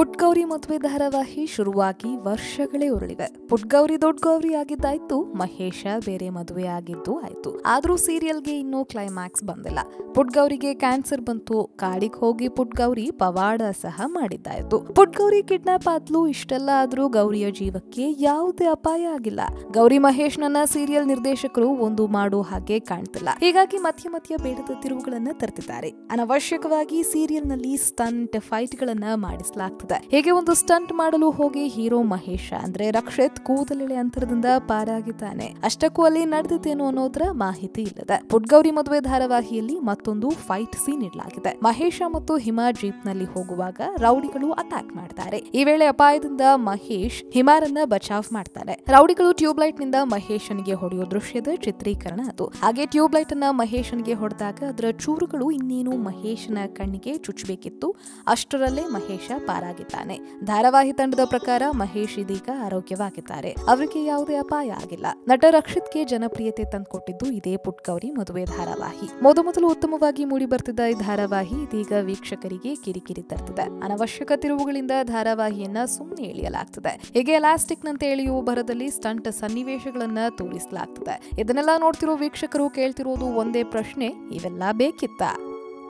ಪುಟ್ಗೌರಿ ಮದುವೆ ಧಾರಾವಾಹಿ ಶುರುವಾಗಿ ವರ್ಷಗಳೇ ಉರುಳಿವೆ ಪುಟ್ಗೌರಿ ದೊಡ್ಡ ಗೌರಿ ಆಗಿದ್ದಾಯ್ತು ಮಹೇಶ ಬೇರೆ ಮದುವೆ ಆಗಿದ್ದು ಆಯ್ತು ಆದ್ರೂ ಸೀರಿಯಲ್ಗೆ ಇನ್ನೂ ಕ್ಲೈಮ್ಯಾಕ್ಸ್ ಬಂದಿಲ್ಲ ಪುಟ್ಗೌರಿಗೆ ಕ್ಯಾನ್ಸರ್ ಬಂತು ಕಾಡಿಗೆ ಹೋಗಿ ಪುಟ್ಗೌರಿ ಪವಾಡ ಸಹ ಮಾಡಿದ್ದಾಯ್ತು ಪುಟ್ಗೌರಿ ಕಿಡ್ನಾಪ್ ಆದ್ಲು ಇಷ್ಟೆಲ್ಲ ಆದ್ರೂ ಗೌರಿಯ ಜೀವಕ್ಕೆ ಯಾವುದೇ ಅಪಾಯ ಆಗಿಲ್ಲ ಗೌರಿ ಮಹೇಶ್ ನನ್ನ ಸೀರಿಯಲ್ ನಿರ್ದೇಶಕರು ಒಂದು ಮಾಡೋ ಹಾಗೆ ಕಾಣ್ತಿಲ್ಲ ಹೀಗಾಗಿ ಮಧ್ಯ ಮಧ್ಯ ಬೇಡದ ತಿರುವುಗಳನ್ನ ತರ್ತಿದ್ದಾರೆ ಅನವಶ್ಯಕವಾಗಿ ಸೀರಿಯಲ್ ನಲ್ಲಿ ಸ್ಟಂಟ್ ಫೈಟ್ ಗಳನ್ನ ಮಾಡಿಸಲಾಗ್ತದೆ ಹೀಗೆ ಒಂದು ಸ್ಟಂಟ್ ಮಾಡಲು ಹೋಗಿ ಹೀರೋ ಮಹೇಶ ಅಂದ್ರೆ ರಕ್ಷಿತ್ ಕೂದಲೆಳೆ ಅಂತರದಿಂದ ಪಾರಾಗಿದ್ದಾನೆ ಅಷ್ಟಕ್ಕೂ ಅಲ್ಲಿ ನಡೆದಿದ್ದೇನು ಅನ್ನೋದ್ರ ಮಾಹಿತಿ ಇಲ್ಲದೆ ಪುಟ್ಗೌರಿ ಮದುವೆ ಧಾರಾವಾಹಿಯಲ್ಲಿ ಮತ್ತೊಂದು ಫೈಟ್ ಸೀನ್ ಇಡಲಾಗಿದೆ ಮಹೇಶ ಮತ್ತು ಹಿಮಾ ಜೀಪ್ ನಲ್ಲಿ ಹೋಗುವಾಗ ರೌಡಿಗಳು ಅಟ್ಯಾಕ್ ಮಾಡ್ತಾರೆ ಈ ವೇಳೆ ಅಪಾಯದಿಂದ ಮಹೇಶ್ ಹಿಮಾರನ್ನ ಬಚಾವ್ ಮಾಡ್ತಾರೆ ರೌಡಿಗಳು ಟ್ಯೂಬ್ಲೈಟ್ ನಿಂದ ಮಹೇಶನಿಗೆ ಹೊಡೆಯೋ ದೃಶ್ಯದ ಚಿತ್ರೀಕರಣ ಅದು ಹಾಗೆ ಟ್ಯೂಬ್ಲೈಟ್ ಅನ್ನ ಮಹೇಶನಿಗೆ ಹೊಡೆದಾಗ ಅದರ ಚೂರುಗಳು ಇನ್ನೇನು ಮಹೇಶನ ಕಣ್ಣಿಗೆ ಚುಚ್ಚಬೇಕಿತ್ತು ಅಷ್ಟರಲ್ಲೇ ಮಹೇಶ ಪಾರಾಗಿದ್ದಾನೆ ಧಾರಾವಾಹಿ ತಂಡದ ಪ್ರಕಾರ ಮಹೇಶ್ ಇದೀಗ ಆರೋಗ್ಯವಾಗಿದ್ದಾರೆ ಅವರಿಗೆ ಯಾವುದೇ ಅಪಾಯ ಆಗಿಲ್ಲ ನಟ ರಕ್ಷಿತ್ಗೆ ಜನಪ್ರಿಯತೆ ತಂದುಕೊಟ್ಟಿದ್ದು ಇದೇ ಪುಟ್ಗೌರಿ ಮದುವೆ ಧಾರಾವಾಹಿ ಮೊದಮೊದಲು ಉತ್ತಮವಾಗಿ ಮೂಡಿ ಬರ್ತಿದ್ದ ಈ ಧಾರಾವಾಹಿ ಇದೀಗ ವೀಕ್ಷಕರಿಗೆ ಕಿರಿಕಿರಿ ತರ್ತಿದೆ ಅನವಶ್ಯಕ ತಿರುವುಗಳಿಂದ ಧಾರಾವಾಹಿಯನ್ನ ಸುಮ್ಮನೆ ಎಳೆಯಲಾಗ್ತದೆ ಹೀಗೆ ಎಲಾಸ್ಟಿಕ್ ನಂತೆ ಎಳೆಯುವ ಭರದಲ್ಲಿ ಸ್ಟಂಟ್ ಸನ್ನಿವೇಶಗಳನ್ನ ತೋರಿಸಲಾಗ್ತದೆ ಇದನ್ನೆಲ್ಲ ನೋಡ್ತಿರೋ ವೀಕ್ಷಕರು ಕೇಳ್ತಿರೋದು ಒಂದೇ ಪ್ರಶ್ನೆ ಇವೆಲ್ಲ ಬೇಕಿತ್ತಾ